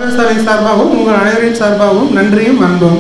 வாசகசாலை சார்பாகவும் உங்கள் அனைவரின் சார்பாகவும் நன்றியும் அன்பும்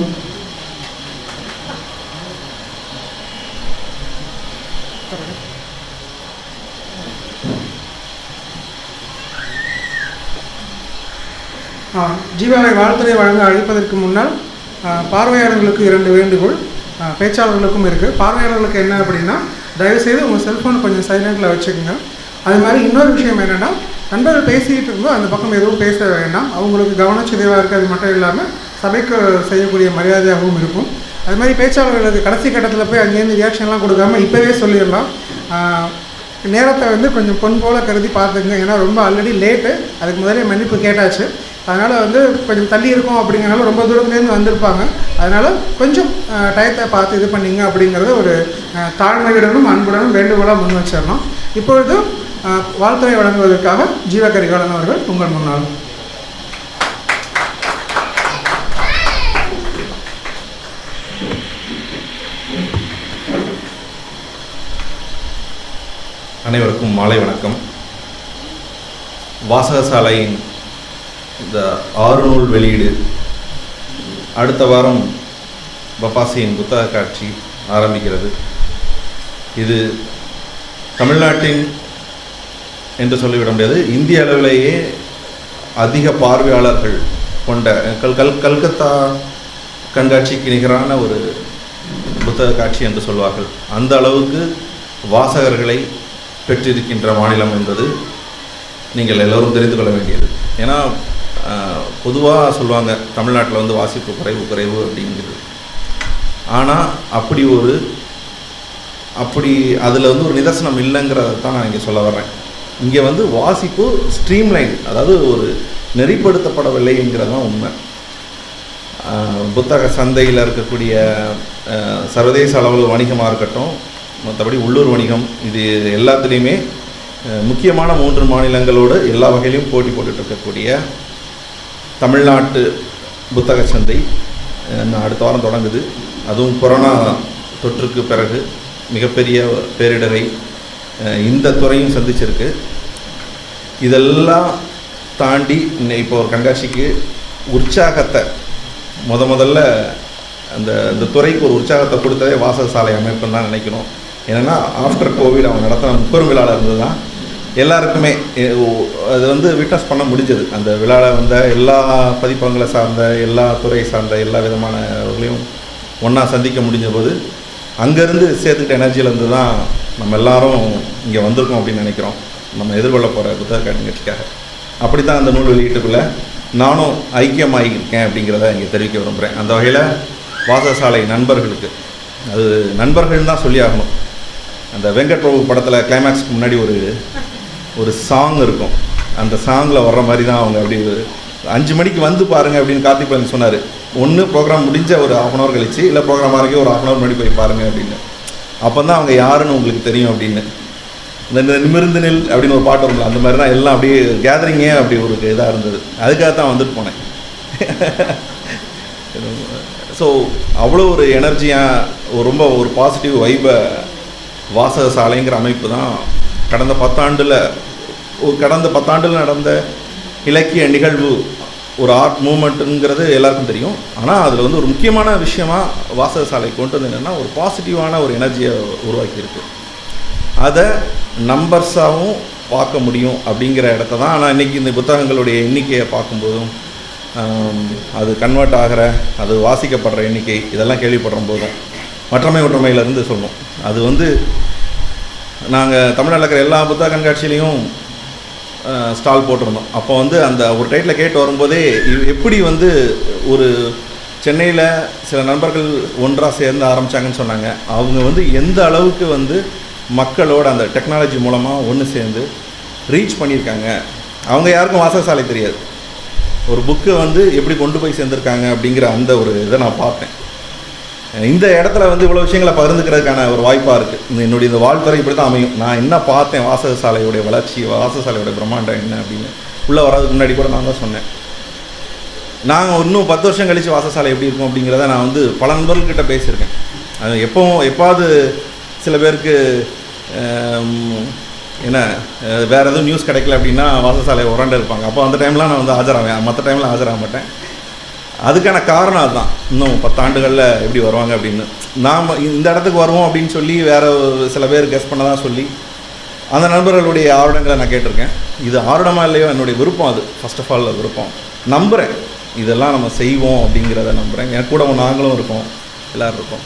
ஆ, ஜீவாவை வாழ்த்துறை வழங்க அழைப்பதற்கு முன்னால் ஆ, பார்வையாளர்களுக்கு இரண்டு வேண்டுகோள் ஆ, பேச்சாளர்களுக்கும் இருக்குது பார்வையாளர்களுக்கு என்ன அப்படின்னா தயவுசெய்து உங்கள் செல்ஃபோன் கொஞ்சம் சைலண்டில் வச்சுக்கோங்க அது மாதிரி இன்னொரு விஷயம் என்னென்னா நண்பர்கள் பேசிகிட்டு இருக்கும்போது அந்த பக்கம் எதுவும் பேச வேண்டாம் அவங்களுக்கு கவனச்சிதைவாக இருக்கிறது மட்டும் இல்லாமல் சபைக்கு செய்யக்கூடிய மரியாதையாகவும் இருக்கும் அது மாதிரி பேச்சாளர்களுக்கு கடைசி கட்டத்தில் போய் அங்கேருந்து ரியாக்ஷன்லாம் கொடுக்காம இப்போவே சொல்லிடலாம் ஆ, நேரத்தை வந்து கொஞ்சம் பொன் போல கருதி பார்த்துங்க ஏன்னா ரொம்ப ஆல்ரெடி லேட்டு அதுக்கு முதலே மன்னிப்பு கேட்டாச்சு அதனால் வந்து கொஞ்சம் தள்ளி இருக்கோம் அப்படிங்கிறனால ரொம்ப தூரத்துலேருந்து வந்திருப்பாங்க அதனால் கொஞ்சம் அஹ், டயத்தை பார்த்து இது பண்ணீங்க அப்படிங்கிறத ஒரு அஹ், தாழ்மையுடனும் அன்புடனும் வேண்டுகோளாக முன் வச்சிடணும் இப்பொழுது அஹ், வாழ்த்துறை வழங்குவதற்காக ஜீவ கரிகாலன் அவர்கள் உங்கள் முன்னால் அனைவருக்கும் மாலை வணக்கம் வாசகசாலையின் இந்த ஆறு நூல் வெளியீடு அடுத்த வாரம் பப்பாசியின் புத்தக காட்சி ஆரம்பிக்கிறது இது தமிழ்நாட்டின் என்று சொல்லிவிட முடியாது இந்திய அளவிலேயே அதிக பார்வையாளர்கள் கொண்ட கல் கல் கல்கத்தா கண்காட்சிக்கு நிகரான ஒரு புத்தக காட்சி என்று சொல்வார்கள் அந்த அளவுக்கு வாசகர்களை பெற்றிருக்கின்ற மாநிலம் என்பது நீங்கள் எல்லோரும் தெரிந்து கொள்ள வேண்டியது ஏன்னா பொதுவாக சொல்லுவாங்க தமிழ்நாட்டில் வந்து வாசிப்பு குறைவு குறைவு அப்படிங்கிறது ஆனால் அப்படி ஒரு அப்படி அதில் வந்து ஒரு நிதர்சனம் இல்லைங்கிறத தான் நான் இங்கே சொல்ல வர்றேன் இங்கே வந்து வாசிப்பு ஸ்ட்ரீம்லைன் அதாவது ஒரு நெறிப்படுத்தப்படவில்லைங்கிறது தான் உண்மை ஆஹ் புத்தக சந்தையில் இருக்கக்கூடிய ஆஹ் சர்வதேச அளவில் வணிகமாக இருக்கட்டும் மற்றபடி உள்ளூர் வணிகம் இது எல்லாத்துலேயுமே ஆஹ் முக்கியமான மூன்று மாநிலங்களோடு எல்லா வகையிலையும் போட்டி போட்டுட்டு இருக்கக்கூடிய தமிழ்நாட்டு புத்தக சந்தை ஆஹ் இன்னும் அடுத்த வாரம் தொடங்குது அதுவும் கொரோனா தொற்றுக்கு பிறகு மிகப்பெரிய பேரிடரை ஆஹ் இந்த துறையும் சந்திச்சிருக்கு இதெல்லாம் தாண்டி இன்னை இப்போ ஒரு கண்காட்சிக்கு உற்சாகத்தை முத முதல்ல அந்த இந்த துறைக்கு ஒரு உற்சாகத்தை கொடுத்ததே வாசக சாலை அமைப்புன்னு தான் நினைக்கணும் ஏன்னா ஆஃப்டர் கோவிட் அவங்க நடத்தின முப்பெரும் விழாவில் இருந்து தான் எல்லாருக்குமே எ- ஓ- அது வந்து விட்னஸ் பண்ண முடிஞ்சது அந்த விழாவில் வந்த எல்லா பதிப்பகங்களை சார்ந்த எல்லா துறை சார்ந்த எல்லா விதமானவர்களையும் ஒன்றா சந்திக்க முடிஞ்ச போது அங்கேருந்து சேர்த்துக்கிட்ட எனர்ஜியிலேருந்து தான் நம்ம எல்லாரும் இங்கே வந்திருக்கோம் அப்படின்னு நினைக்கிறோம் நம்ம எதிர்கொள்ள போகிற புத்தக காட்சி நிகழ்ச்சிக்காக அப்படி தான் அந்த நூல் வெளியீட்டுக்குள்ளே நானும் ஐக்கியமாகியிருக்கேன் அப்படிங்கிறத இங்கே தெரிவிக்க விரும்புகிறேன் அந்த வகையில் வாசசாலை நண்பர்களுக்கு அது நண்பர்கள்னு தான் சொல்லி ஆகணும் அந்த வெங்கட் பிரபு படத்தில் கிளைமேக்ஸ்க்கு முன்னாடி ஒரு ஒரு சாங் இருக்கும் அந்த சாங்கில் வர்ற மாதிரி தான் அவங்க அப்படி ஒரு அஞ்சு மணிக்கு வந்து பாருங்க அப்படின்னு கார்த்திக் பழனி சொன்னார் ஒன்று ப்ரோக்ராம் முடிஞ்ச ஒரு ஹாஃப் அன் ஹவர் கழிச்சு இல்லை ப்ரோக்ராம் ஆரம்பிக்க ஒரு ஹாஃப் அன் ஹவர் முன்னாடி போய் பாருங்க அப்படின்னு அப்போ தான் அவங்க யாருன்னு உங்களுக்கு தெரியும் அப்படின்னு இந்த இந்த நிமிர்ந்து நெல் அப்படின்னு ஒரு பாட்டு வரும்ல அந்த மாதிரி தான் எல்லாம் அப்படியே கேதரிங்கே அப்படி ஒரு இதாக இருந்தது அதுக்காக தான் வந்துட்டு போனேன் ஸோ அவ்வளோ ஒரு எனர்ஜியாக ரொம்ப ஒரு பாசிட்டிவ் வைபை வாசக சாலைங்கிற அமைப்பு தான் கடந்த பத்தாண்டில் ஒரு கடந்த பத்தாண்டில் நடந்த இலக்கிய நிகழ்வு ஒரு ஆர்ட் மூமெண்ட்டுங்கிறது எல்லாருக்கும் தெரியும் ஆனால் அதில் வந்து ஒரு முக்கியமான விஷயமா வாசக சாலை கொண்டு வந்து என்னென்னா ஒரு பாசிட்டிவான ஒரு எனர்ஜியை உருவாக்கியிருக்கு அதை நம்பர்ஸாகவும் பார்க்க முடியும் அப்படிங்கிற இடத்த தான் ஆனால் இன்றைக்கி இந்த புத்தகங்களுடைய எண்ணிக்கையை பார்க்கும்போதும் ஆம், அது கன்வெர்ட் ஆகிற அது வாசிக்கப்படுற எண்ணிக்கை இதெல்லாம் கேள்விப்படுற போதும் மற்றமை ஒற்றுமையிலேருந்து சொல்லணும் அது வந்து நாங்கள் தமிழ்நாட்டில் இருக்கிற எல்லா புத்தக கண்காட்சியிலையும் ஸ்டால் போட்டிருந்தோம் அப்போ வந்து அந்த ஒரு டைட்டில் கேட்டு வரும்போதே இது எப்படி வந்து ஒரு சென்னையில் சில நண்பர்கள் ஒன்றாக சேர்ந்து ஆரம்பித்தாங்கன்னு சொன்னாங்க அவங்க வந்து எந்த அளவுக்கு வந்து மக்களோட அந்த டெக்னாலஜி மூலமாக ஒன்று சேர்ந்து ரீச் பண்ணியிருக்காங்க அவங்க யாருக்கும் வாசகசாலை தெரியாது ஒரு புக்கை வந்து எப்படி கொண்டு போய் சேர்ந்துருக்காங்க அப்படிங்கிற அந்த ஒரு இதை நான் பார்த்தேன் இந்த இடத்துல வந்து இவ்வளோ விஷயங்களை பகிர்ந்துக்கிறதுக்கான ஒரு வாய்ப்பாக இருக்குது என்னுடைய இந்த வாழ்த்துறை இப்படி தான் அமையும் நான் என்ன பார்த்தேன் வாசகசாலையுடைய வளர்ச்சி வாசகசாலையோட பிரம்மாண்டம் என்ன அப்படின்னு உள்ளே வர்றதுக்கு முன்னாடி கூட நான் தான் சொன்னேன் நாங்கள் இன்னும் பத்து வருஷம் கழித்து வாசகசாலை எப்படி இருக்கும் அப்படிங்கிறத நான் வந்து பல நண்பர்கள்கிட்ட பேசியிருக்கேன் அது எப்போவும் எப்பாவது சில பேருக்கு ஆம், ஏன்னா அஹ், வேற எதுவும் நியூஸ் கிடைக்கல அப்படின்னா வாசசாலை உரண்டு இருப்பாங்க அப்போ அந்த டைம்லாம் நான் வந்து ஆஜராவேன் மற்ற டைமில் ஆஜராக மாட்டேன் அதுக்கான காரணம் அதுதான் இன்னும் பத்தாண்டுகளில் எப்படி வருவாங்க அப்படின்னு நாம் இந்த இடத்துக்கு வருவோம் அப்படின்னு சொல்லி வேற ஒரு சில பேர் கெஸ் பண்ண தான் சொல்லி அந்த நண்பர்களுடைய ஆர்வங்களை நான் கேட்டிருக்கேன் இது ஆர்வமா இல்லையோ என்னுடைய விருப்பம் அது ஃபர்ஸ்ட் ஆஃப் ஆல் விருப்பம் நம்புகிறேன் இதெல்லாம் நம்ம செய்வோம் அப்படிங்கிறத நம்புகிறேன் என் கூட நாங்களும் இருக்கோம் எல்லோரும் இருக்கோம்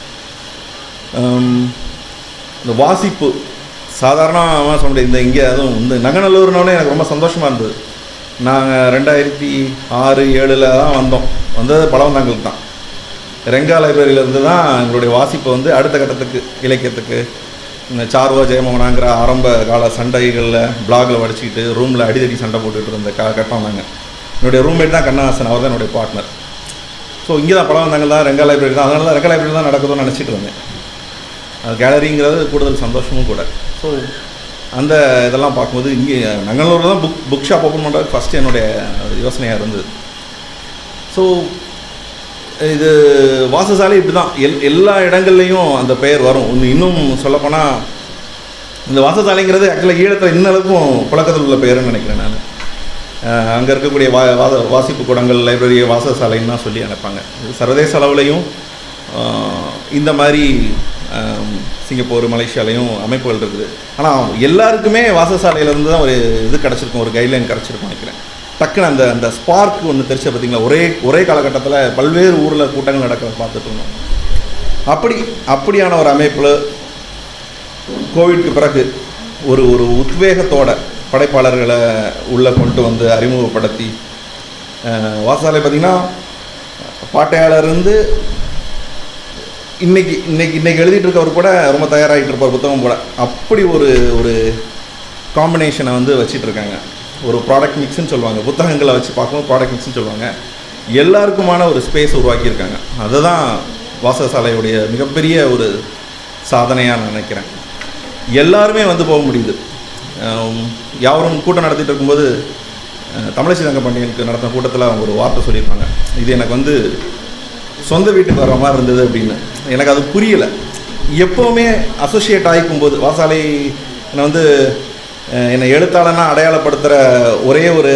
ஹம், இந்த வாசிப்பு சாதாரணமாக சொல்ல முடியாது இந்த இங்கே அதுவும் இந்த நங்கநல்லூர்னாலே எனக்கு ரொம்ப சந்தோஷமாக இருந்தது நாங்கள் ரெண்டாயிரத்தி ஆறு ஏழில் தான் வந்தோம் வந்தது பழவந்தாங்களுக்கு தான் ரெங்கா லைப்ரரியிலேருந்து தான் எங்களுடைய வாசிப்பை வந்து அடுத்த கட்டத்துக்கு இலக்கியத்துக்கு இந்த சார்வா ஜெயமோகனாங்கிற ஆரம்ப கால சண்டைகளில் பிளாகில் வடிச்சிக்கிட்டு ரூமில் அடிதடி சண்டை போட்டுட்டு இருந்த கா கட்டம் தாங்க என்னுடைய ரூம்மேட் தான் கண்ணாசன் அவர் தான் என்னுடைய பார்ட்னர் ஸோ இங்கே தான் படம் வந்தாங்க தான் ரெங்கா லைப்ரரி தான் அதனால தான் ரெங்கா லைப்ரரி தான் நடக்குதுன்னு நினச்சிட்டு இருந்தேன் அது கேலரிங்கிறது கூடுதல் சந்தோஷமும் கூட ஸோ அந்த இதெல்லாம் பார்க்கும்போது இங்கே நங்கநல்லூரில் தான் புக் புக் ஷாப் ஓப்பன் பண்ணுறது ஃபஸ்ட்டு என்னுடைய யோசனையாக இருந்தது ஸோ இது வாசசாலை இப்படி தான் எல் எல்லா இடங்கள்லையும் அந்த பெயர் வரும் இன்னும் இன்னும் சொல்லப்போனால் இந்த வாசசாலைங்கிறது ஆக்சுவலாக ஈழத்தில் இன்னளவுக்கும் புழக்கத்தில் உள்ள பெயர்னு நினைக்கிறேன் நான் அங்கே இருக்கக்கூடிய வா வாத வாசிப்பு கூடங்கள் லைப்ரரி வாசசாலைன்னு தான் சொல்லி அனுப்பாங்க இது சர்வதேச அளவுலையும் ஆஹ், இந்த மாதிரி ஆம், சிங்கப்பூர் மலேசியாலையும் அமைப்புகள் இருக்குது ஆனால் எல்லாருக்குமே வாசசாலையிலேருந்து தான் ஒரு இது கிடச்சிருக்கும் ஒரு கைட்லைன் கிடச்சிருக்கும் நினைக்கிறேன் டக்குன்னு அந்த அந்த ஸ்பார்க் ஒன்று தெரிச்ச பார்த்தீங்களா ஒரே ஒரே காலகட்டத்தில் பல்வேறு ஊரில் கூட்டங்கள் நடக்கிறத பார்த்துட்டு இருந்தோம் அப்படி அப்படியான ஒரு அமைப்பில் கோவிட்க்கு பிறகு ஒரு ஒரு உத்வேகத்தோட படைப்பாளர்களை உள்ளே கொண்டு வந்து அறிமுகப்படுத்தி அஹ், வாசசாலை பார்த்திங்கன்னா பாட்டையாளர் இருந்து இன்னைக்கு இன்னைக்கு இன்னைக்கு எழுதிட்டு இருக்கவர் கூட ரொம்ப தயாராகிட்டு இருப்பார் புத்தகம் போட அப்படி ஒரு ஒரு காம்பினேஷனை வந்து வச்சிட்டு இருக்காங்க ஒரு ப்ராடக்ட் மிக்ஸ்னு சொல்லுவாங்க புத்தகங்களை வச்சு பார்க்கும்போது ப்ராடக்ட் மிக்ஸ்னு சொல்லுவாங்க எல்லாருக்குமான ஒரு ஸ்பேஸ் உருவாக்கியிருக்காங்க அதுதான் வாசகசாலையுடைய மிகப்பெரிய ஒரு சாதனையாக நான் நினைக்கிறேன் எல்லாருமே வந்து போக முடியுது ஆம், யாவரும் கூட்டம் நடத்திட்டு இருக்கும்போது அஹ், தமிழச்சி தங்க பண்டிகைக்கு நடத்தின கூட்டத்தில் அவங்க ஒரு வார்த்தை சொல்லியிருப்பாங்க இது எனக்கு வந்து சொந்த வீட்டுக்கு வர்ற மாதிரி இருந்தது அப்படின்னு எனக்கு அது புரியலை எப்போவுமே அசோசியேட் ஆகிக்கும்போது வாசாலை என்னை வந்து அஹ், என்னை எழுத்தாளனா அடையாளப்படுத்துகிற ஒரே ஒரு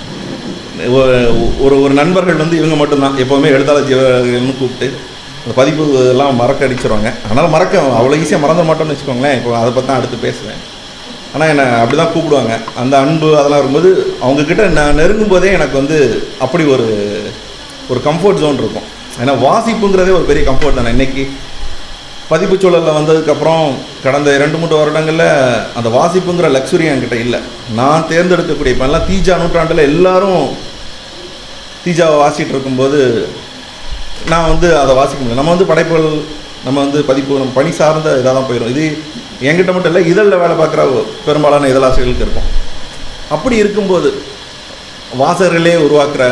ஒரு ஒரு நண்பர்கள் வந்து இவங்க மட்டும்தான் எப்போவுமே எழுத்தாளர் ஜீவர்கள்னு கூப்பிட்டு அந்த பதிப்பு எல்லாம் மறக்க அடிச்சிருவாங்க அதனால் மறக்க அவ்வளோ ஈஸியாக மறந்துட மாட்டோம்னு வச்சுக்கோங்களேன் இப்போ அதை பற்றி தான் அடுத்து பேசுவேன் ஆனால் என்னை அப்படி தான் கூப்பிடுவாங்க அந்த அன்பு அதெல்லாம் இருக்கும்போது அவங்கக்கிட்ட நான் நெருங்கும் போதே எனக்கு வந்து அப்படி ஒரு ஒரு கம்ஃபர்ட் ஜோன் இருக்கும் ஏன்னா வாசிப்புங்கிறதே ஒரு பெரிய கம்ஃபர்ட் தானே இன்னைக்கு பதிப்பு சூழலில் வந்ததுக்கப்புறம் கடந்த இரண்டு மூன்று வருடங்களில் அந்த வாசிப்புங்கிற லக்ஸுரி என்கிட்ட இல்லை நான் தேர்ந்தெடுக்கக்கூடிய இப்போ எல்லாம் தீஜா நூற்றாண்டில் எல்லாரும் தீஜாவை வாசிட்டு இருக்கும்போது நான் வந்து அதை வாசிக்க முடியல நம்ம வந்து படைப்புகள் நம்ம வந்து பதிப்பு நம்ம பணி சார்ந்த இதாக தான் போயிடும் இது என்கிட்ட மட்டும் இல்லை இதழில் வேலை பார்க்குற பெரும்பாலான இதழாசிரியர்களுக்கு இருக்கும் அப்படி இருக்கும்போது வாசகர்களே உருவாக்குற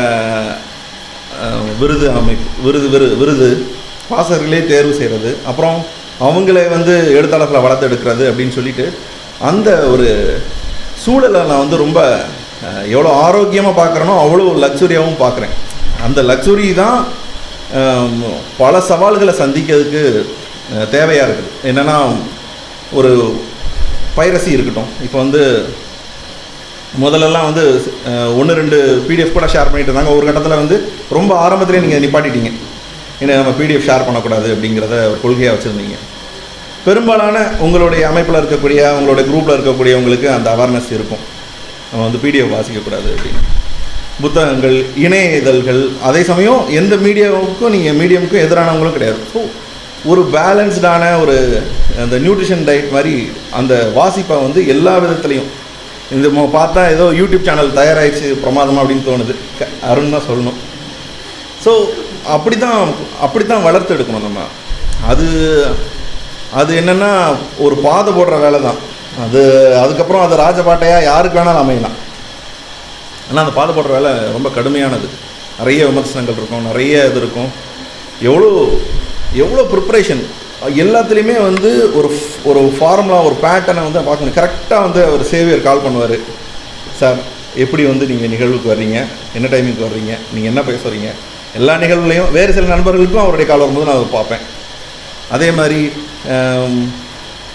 அஹ், விருது அமைப்பு விருது விரு விருது வாசகர்களே தேர்வு செய்கிறது அப்புறம் அவங்களே வந்து எழுத்தாளர்களை வளர்த்தெடுக்கிறது அப்படின்னு சொல்லிட்டு அந்த ஒரு சூழலை நான் வந்து ரொம்ப அஹ், எவ்வளோ ஆரோக்கியமாக பார்க்குறேனோ அவ்வளோ லக்ஸுரியாகவும் பார்க்குறேன் அந்த லக்ஸுரி தான் அஹ், பல சவால்களை சந்திக்கிறதுக்கு அஹ், தேவையாக இருக்குது என்னென்னா ஒரு பைரசி இருக்கட்டும் இப்போ வந்து முதல்லலாம் வந்து ஒன்று ரெண்டு பிடிஎஃப் கூட ஷேர் பண்ணிட்டு இருந்தாங்க ஒரு கட்டத்தில் வந்து ரொம்ப ஆரம்பத்திலே நீங்கள் நிப்பாட்டிட்டீங்க ஏன்னா நம்ம பிடிஎஃப் ஷேர் பண்ணக்கூடாது அப்படிங்கிறத ஒரு கொள்கையாக வச்சுருந்தீங்க பெரும்பாலான உங்களுடைய அமைப்பில் இருக்கக்கூடிய உங்களுடைய குரூப்பில் இருக்கக்கூடியவங்களுக்கு அந்த அவேர்னஸ் இருக்கும் நம்ம வந்து பிடிஎஃப் வாசிக்கக்கூடாது அப்படின்னு புத்தகங்கள் இணைய இதழ்கள் அதே சமயம் எந்த மீடியாவுக்கும் நீங்கள் மீடியமுக்கும் எதிரானவங்களும் கிடையாது ஸோ ஒரு பேலன்ஸ்டான ஒரு அந்த நியூட்ரிஷன் டயட் மாதிரி அந்த வாசிப்பை வந்து எல்லா விதத்துலையும் இந்த மொ- பார்த்தா ஏதோ யூடியூப் சேனல் தயாராகிடுச்சு பிரமாதமா அப்படின்னு தோணுது க- அருண் தான் சொல்லணும் ஸோ அப்படி தான் அப்படி தான் வளர்த்து எடுக்கணும் நம்ம அது அது என்னென்னா ஒரு பாதை போடுற வேலை தான் அது அதுக்கப்புறம் அது ராஜபாட்டையாக யாருக்கு வேணாலும் அமையலாம் ஆனால் அந்த பாதை போடுற வேலை ரொம்ப கடுமையானது நிறைய விமர்சனங்கள் இருக்கும் நிறைய இது இருக்கும் எவ்வளோ எவ்வளோ ப்ரிப்பரேஷன் எல்லாத்துலேயுமே வந்து ஒரு f- ஒரு ஃபார்முலா ஒரு பேட்டர்னை வந்து பார்க்கணும் கரெக்டாக வந்து அவர் சேவியர் கால் பண்ணுவார் சார் எப்படி வந்து நீங்கள் நிகழ்வுக்கு வர்றீங்க என்ன டைமிங்க்கு வர்றீங்க நீங்கள் என்ன பேச வர்றீங்க எல்லா நிகழ்வுலையும் வேறு சில நண்பர்களுக்கும் அவருடைய கால் வரும்போது நான் அதை பார்ப்பேன் அதே மாதிரி ஆம்,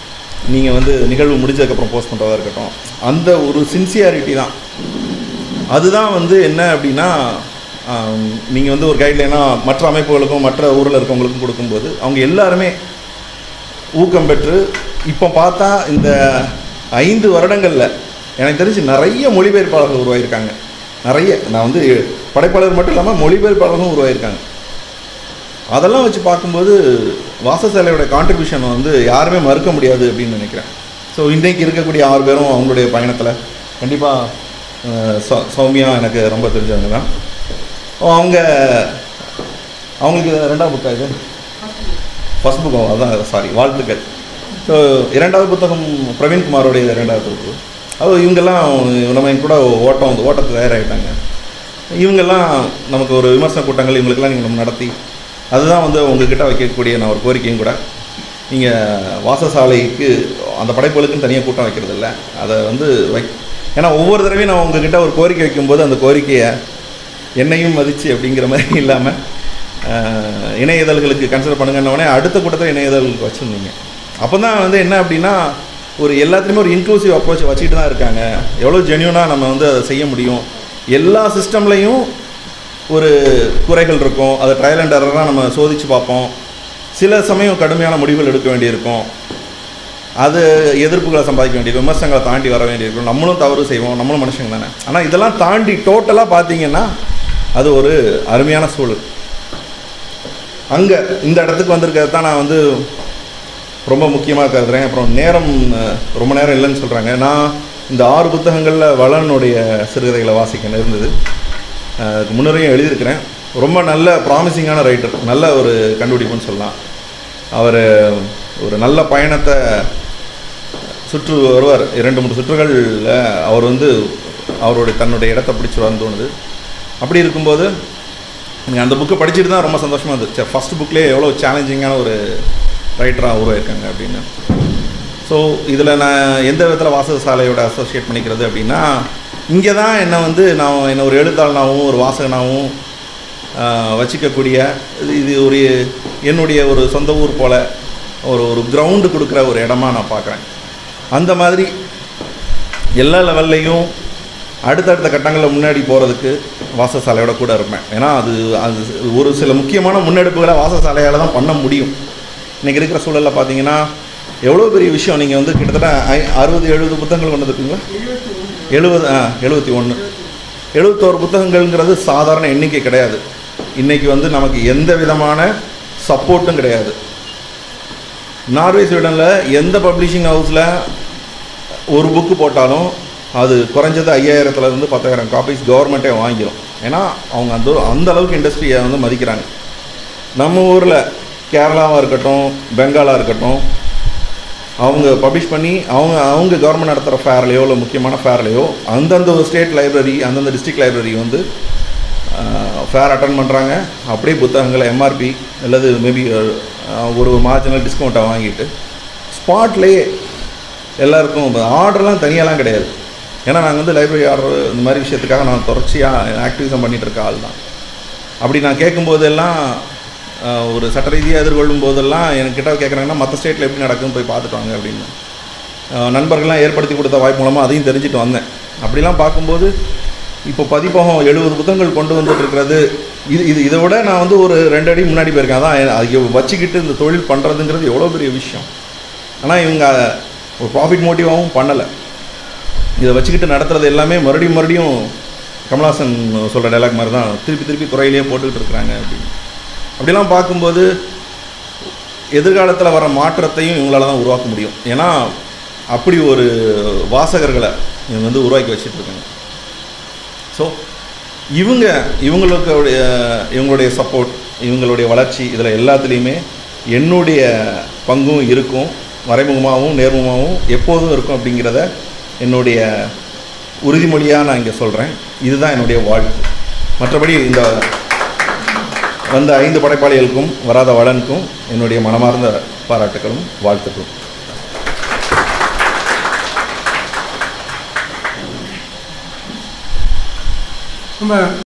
நீங்கள் வந்து நிகழ்வு முடிஞ்சதுக்கப்புறம் போஸ்ட் பண்ணுறதா இருக்கட்டும் அந்த ஒரு சின்சியாரிட்டி தான் அதுதான் வந்து என்ன அப்படின்னா நீங்கள் வந்து ஒரு கைட்லைனாக மற்ற அமைப்புகளுக்கும் மற்ற ஊரில் இருக்கவங்களுக்கும் கொடுக்கும்போது அவங்க எல்லாருமே ஊக்கம் பெற்று இப்போ பார்த்தா இந்த ஐந்து வருடங்களில் எனக்கு தெரிஞ்சு நிறைய மொழிபெயர்ப்பாளர்கள் உருவாகியிருக்காங்க நிறைய நான் வந்து படைப்பாளர் மட்டும் இல்லாமல் மொழிபெயர்ப்பாளர்களும் உருவாகியிருக்காங்க அதெல்லாம் வச்சு பார்க்கும்போது வாசசாலையோட கான்ட்ரிபியூஷன் வந்து யாருமே மறுக்க முடியாது அப்படின்னு நினைக்கிறேன் ஸோ இன்றைக்கு இருக்கக்கூடிய ஆறு பேரும் அவங்களுடைய பயணத்தில் கண்டிப்பாக சௌமியா எனக்கு ரொம்ப தெரிஞ்சவங்க தான் அவங்க அவங்களுக்கு இது ரெண்டாவது புக்கா இது ஃபஸ்ட் புக்கம் அதான் சாரி வாழ்த்துக்கள் ஸோ இரண்டாவது புத்தகம் பிரவீன்குமாரோடைய இரண்டாவது புக்கு அது இவங்கெல்லாம் நம்ம என் கூட ஓட்டம் வந்து ஓட்டத்துக்கு தயாராகிட்டாங்க இவங்கெல்லாம் நமக்கு ஒரு விமர்சன கூட்டங்கள் இவங்களுக்கெல்லாம் நீங்கள் நம்ம நடத்தி அதுதான் வந்து உங்ககிட்ட வைக்கக்கூடிய நான் ஒரு கோரிக்கையும் கூட நீங்கள் வாசசாலைக்கு அந்த படைப்புகளுக்குன்னு தனியாக கூட்டம் வைக்கிறது இல்லை அதை வந்து வை ஏன்னா ஒவ்வொரு தடவையும் நான் உங்ககிட்ட ஒரு கோரிக்கை வைக்கும்போது அந்த கோரிக்கையை என்னையும் மதித்து அப்படிங்கிற மாதிரி இல்லாமல் ஆஹ், இணைய இதழ்களுக்கு கன்சிடர் பண்ணுங்கன்னொடனே அடுத்த கூட்டத்தில் இணைய இதழ்களுக்கு வச்சுருந்தீங்க அப்போ தான் வந்து என்ன அப்படின்னா ஒரு எல்லாத்துலேயுமே ஒரு இன்க்ளூசிவ் அப்ரோச் வச்சுக்கிட்டு தான் இருக்காங்க எவ்வளோ ஜென்யூனாக நம்ம வந்து அதை செய்ய முடியும் எல்லா சிஸ்டம்லேயும் ஒரு குறைகள் இருக்கும் அதை ட்ரையல் அண்ட் எரராக நம்ம சோதித்து பார்ப்போம் சில சமயம் கடுமையான முடிவுகள் எடுக்க வேண்டியிருக்கும் அது எதிர்ப்புகளை சம்பாதிக்க வேண்டிய விமர்சனங்களை தாண்டி வர வேண்டியிருக்கும் நம்மளும் தவறு செய்வோம் நம்மளும் மனுஷங்க தானே ஆனால் இதெல்லாம் தாண்டி டோட்டலாக பார்த்தீங்கன்னா அது ஒரு அருமையான சூழல் அங்கே இந்த இடத்துக்கு வந்திருக்கிறது தான் நான் வந்து ரொம்ப முக்கியமாக கருதுறேன் அப்புறம் நேரம் அஹ், ரொம்ப நேரம் இல்லைன்னு சொல்கிறாங்க நான் இந்த ஆறு புத்தகங்களில் வளனுடைய சிறுகதைகளை வாசிக்க நேர்ந்தது அஹ், அதுக்கு முன்னரையும் எழுதியிருக்கிறேன் ரொம்ப நல்ல ப்ராமிசிங்கான ரைட்டர் நல்ல ஒரு கண்டுபிடிப்புன்னு சொல்லலாம் அவர் ஒரு நல்ல பயணத்தை சுற்று வருவார் இரண்டு மூணு சுற்றுகளில் அவர் வந்து அவருடைய தன்னுடைய இடத்த பிடிச்சிருவார்னு தோணுது அப்படி இருக்கும்போது நீங்கள் அந்த புக்கை படிச்சுட்டு தான் ரொம்ப சந்தோஷமாக இருந்துச்சு ஃபஸ்ட் புக்லேயே எவ்வளோ சேலஞ்சிங்கான ஒரு ரைட்டராக உருவாயிருக்காங்க அப்படின்னு ஸோ இதில் நான் எந்த விதத்தில் வாசகசாலையோட அசோசியேட் பண்ணிக்கிறது அப்படின்னா இங்கே தான் என்னை வந்து நான் என்னை ஒரு எழுத்தாளனாகவும் ஒரு வாசகனாகவும் ஆஹ், வச்சிக்கக்கூடிய இது இது ஒரு என்னுடைய ஒரு சொந்த ஊர் போல் ஒரு ஒரு கிரவுண்டு கொடுக்குற ஒரு இடமா நான் பார்க்குறேன் அந்த மாதிரி எல்லா லெவல்லையும் அடுத்தடுத்த கட்டங்களில் முன்னாடி போகிறதுக்கு வாசசாலையோட கூட இருப்பேன் ஏன்னா அது அது ஒரு சில முக்கியமான முன்னெடுப்புகளை வாசசாலையால் தான் பண்ண முடியும் இன்றைக்கி இருக்கிற சூழலில் பார்த்தீங்கன்னா எவ்வளோ பெரிய விஷயம் நீங்கள் வந்து கிட்டத்தட்ட ஐ அறுபது எழுபது புத்தகங்கள் கொண்டு வந்துருக்கீங்களா எழுபது ஆ எழுபத்தி ஒன்று எழுபத்தோரு புத்தகங்கள்ங்கிறது சாதாரண எண்ணிக்கை கிடையாது இன்றைக்கி வந்து நமக்கு எந்த விதமான சப்போர்ட்டும் கிடையாது நார்வே ஸ்வீடனில் எந்த பப்ளிஷிங் ஹவுஸில் ஒரு புக்கு போட்டாலும் அது குறைஞ்சது ஐயாயிரத்துலேருந்து பத்தாயிரம் காப்பீஸ் கவர்மெண்ட்டே வாங்கிடும் ஏன்னா அவங்க அந்த அந்த அளவுக்கு இண்டஸ்ட்ரியை வந்து மதிக்கிறாங்க நம்ம ஊரில் கேரளாவாக இருக்கட்டும் பெங்காலாக இருக்கட்டும் அவங்க பப்ளிஷ் பண்ணி அவங்க அவங்க கவர்மெண்ட் நடத்துகிற ஃபேர்லேயோ இல்லை முக்கியமான ஃபேர்லேயோ அந்தந்த ஒரு ஸ்டேட் லைப்ரரி அந்தந்த டிஸ்ட்ரிக்ட் லைப்ரரி வந்து ஃபேர் அட்டன் பண்ணுறாங்க அப்படியே புத்தகங்களை எம்ஆர்பி அல்லது மேபி ஒரு மார்ஜினல் டிஸ்கவுண்ட்டை வாங்கிட்டு ஸ்பாட்லேயே எல்லாருக்கும் ஆர்டர்லாம் தனியாலாம் கிடையாது ஏன்னா நாங்கள் வந்து லைப்ரரி ஆர்டர் இந்த மாதிரி விஷயத்துக்காக நான் தொடர்ச்சியாக ஆக்டிவிசம் பண்ணிகிட்டு இருக்க ஆள் தான் அப்படி நான் கேட்கும்போதெல்லாம் ஆஹ், ஒரு சட்ட ரீதியாக எதிர்கொள்ளும் போதெல்லாம் என்கிட்ட கேட்குறாங்கன்னா மற்ற ஸ்டேட்டில் எப்படி நடக்குன்னு போய் பார்த்துட்டு வாங்க அப்படின்னு ஆஹ், நண்பர்கள்லாம் ஏற்படுத்தி கொடுத்த வாய்ப்பு மூலமாக அதையும் தெரிஞ்சுட்டு வந்தேன் அப்படிலாம் பார்க்கும்போது இப்போ பதிப்பகம் எழுபது புத்தகங்கள் கொண்டு வந்துட்டு இருக்கிறது இது இது இதை விட நான் வந்து ஒரு ரெண்டு அடி முன்னாடி போயிருக்கேன் அதான் அதை வச்சுக்கிட்டு இந்த தொழில் பண்ணுறதுங்கிறது எவ்வளோ பெரிய விஷயம் ஆனால் இவங்க ஒரு ப்ராஃபிட் மோட்டிவாகவும் பண்ணலை இதை வச்சுக்கிட்டு நடத்துறது எல்லாமே மறுபடியும் மறுபடியும் கமல்ஹாசன் சொல்கிற டைலாக் மாதிரி தான் திருப்பி திருப்பி குறையிலேயே போட்டுக்கிட்டு இருக்கிறாங்க அப்படின்னு அப்படிலாம் பார்க்கும்போது எதிர்காலத்தில் வர மாற்றத்தையும் இவங்களால தான் உருவாக்க முடியும் ஏன்னா அப்படி ஒரு வாசகர்களை இவங்க வந்து உருவாக்கி வச்சிட்டு இருக்காங்க ஸோ இவங்க இவங்களுடைய இவங்களுடைய சப்போர்ட் இவங்களுடைய வளர்ச்சி இதில் எல்லாத்துலேயுமே என்னுடைய பங்கும் இருக்கும் மறைமுகமாகவும் நேர்முகமாகவும் எப்போதும் இருக்கும் அப்படிங்கிறத என்னுடைய உறுதிமொழியாக நான் இங்கே சொல்கிறேன் இதுதான் என்னுடைய வாழ்த்து மற்றபடி இந்த வந்த ஐந்து படைப்பாளிகளுக்கும் வராத வளனுக்கும் என்னுடைய மனமார்ந்த பாராட்டுகளும் வாழ்த்துக்களும் நம்ம